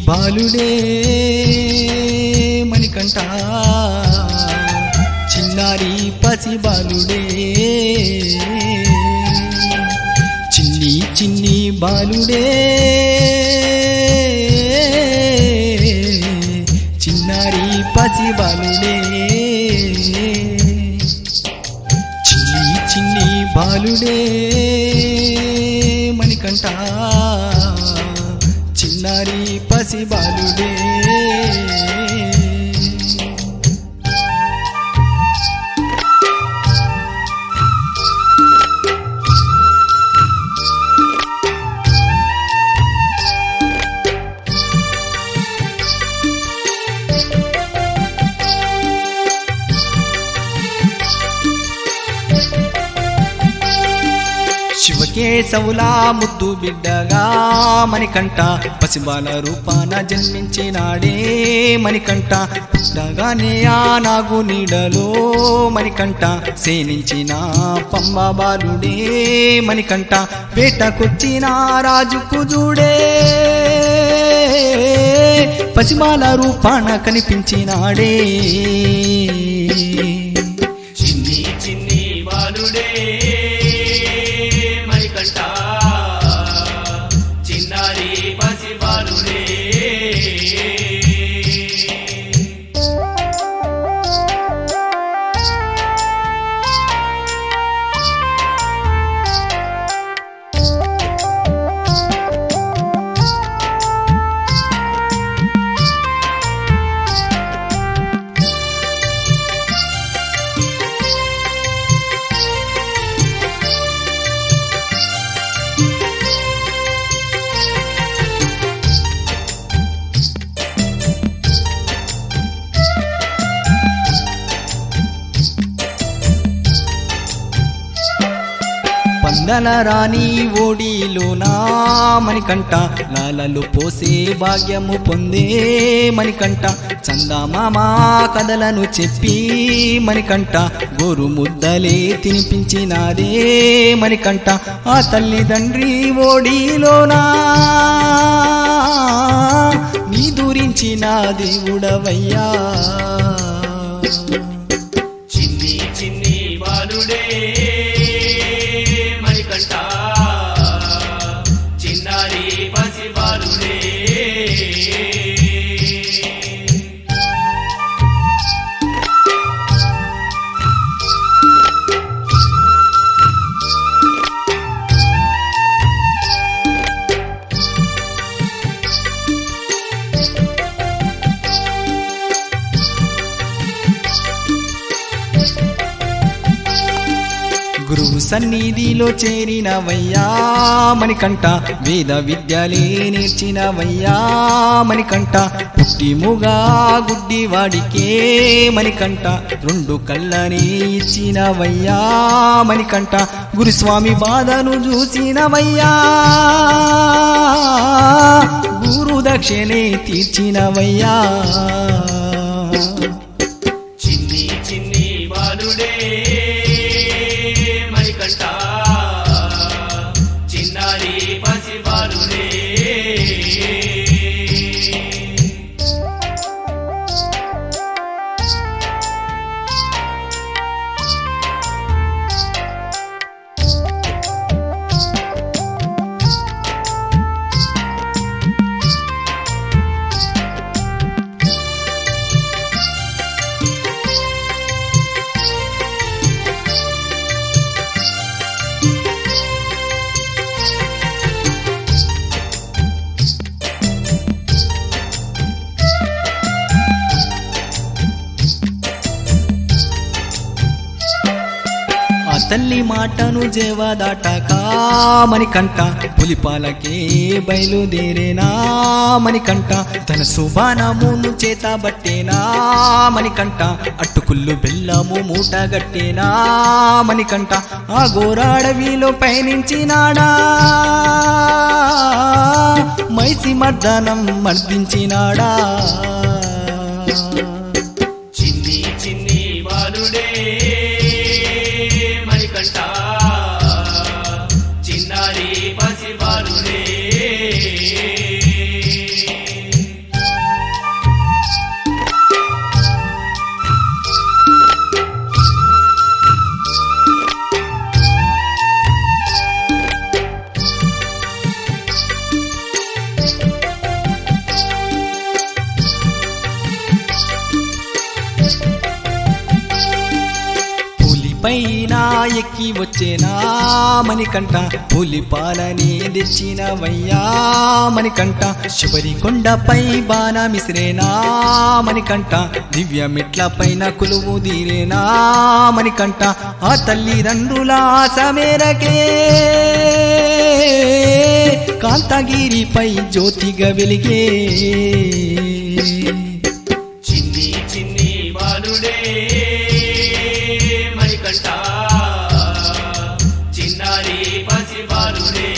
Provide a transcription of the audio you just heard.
బాలుడే మణికంఠ చిన్నారి పసి బాలుడే చిన్ని చిన్ని బాలుడే చిన్నారి పసి బాలుడే చిన్ని చిన్ని బాలుడే మణికంఠ చిన్నారి పసి బాలుడే శివకేశవులా ముద్దు బిడ్డగా మణికంఠ పసిబాల రూపాన జన్మించినాడే మణికంఠ పుట్టగానే ఆ నాగు నీడలో మణికంఠ సేనించిన పంబ బాలుడే మణికంఠ వేటకొచ్చిన రాజుకు చూడే పసిబాల రూపాన కనిపించినాడే చిన్ని చిన్ని బాలుడే మణికంఠ చిన్నారి పసి బాలుడే పందల రాణి ఓడిలోనా మణికంఠ లాలలు పోసే భాగ్యము పొందే మణికంఠ చందమామ కథలను చెప్పి మణికంఠ గోరు ముద్దలే తినిపించినాదే మణికంఠ ఆ తల్లిదండ్రి ఓడిలోనా నీ దూరించిన దేవుడవయ్యా చిన్ని చిన్ని బాలుడే మణికంఠ చిన్నారి పసి బాలుడే గురువు సన్నిధిలో చేరినవయ్యా మణికంఠ వేద విద్యలే నేర్చినవయ్యా మణికంఠ పుట్టిముగా గుడ్డి వాడికే మణికంఠ రెండు కళ్ళని ఇచ్చినవయ్యా మణికంఠ గురుస్వామి బాధను చూసినవయ్యా గురు దక్షిణే తీర్చినవయ్యా చిన్ని చిన్ని బాలుడే మణికంఠ చిన్నారి పసి బాలుడే ఆ తల్లి మాటను జేవదాటాక మణికంఠ పులిపాలకే బయలుదేరేనా మణికంఠ తన సుబానమును చేత బట్టేనా మణికంఠ అట్టుకుళ్ళు బెల్లము మూట గట్టేనా మణికంఠ ఆ గోరాడవిలో పయనించినాడా మైసి మర్దనం మర్దించినాడా చిన్ని చిన్ని బాలుడే మణికంఠ చిన్నారి పసి బాలుడే ఎక్కి వచ్చేనా మణికంఠ పులిపాలని తెచ్చినవయ్యా మణికంఠ శబరి కొండపై బాణ మిసిరేనా మణికంఠ దివ్య మెట్ల పైన కొలువు దీరేనా మణికంఠ ఆ తల్లిదండ్రుల ఆశ మేరకే కాంతగిరిపై జ్యోతిగా వెలిగే చిన్ని చిన్ని బాలుడే మణికంఠ చిన్నారి పసి బాలుడే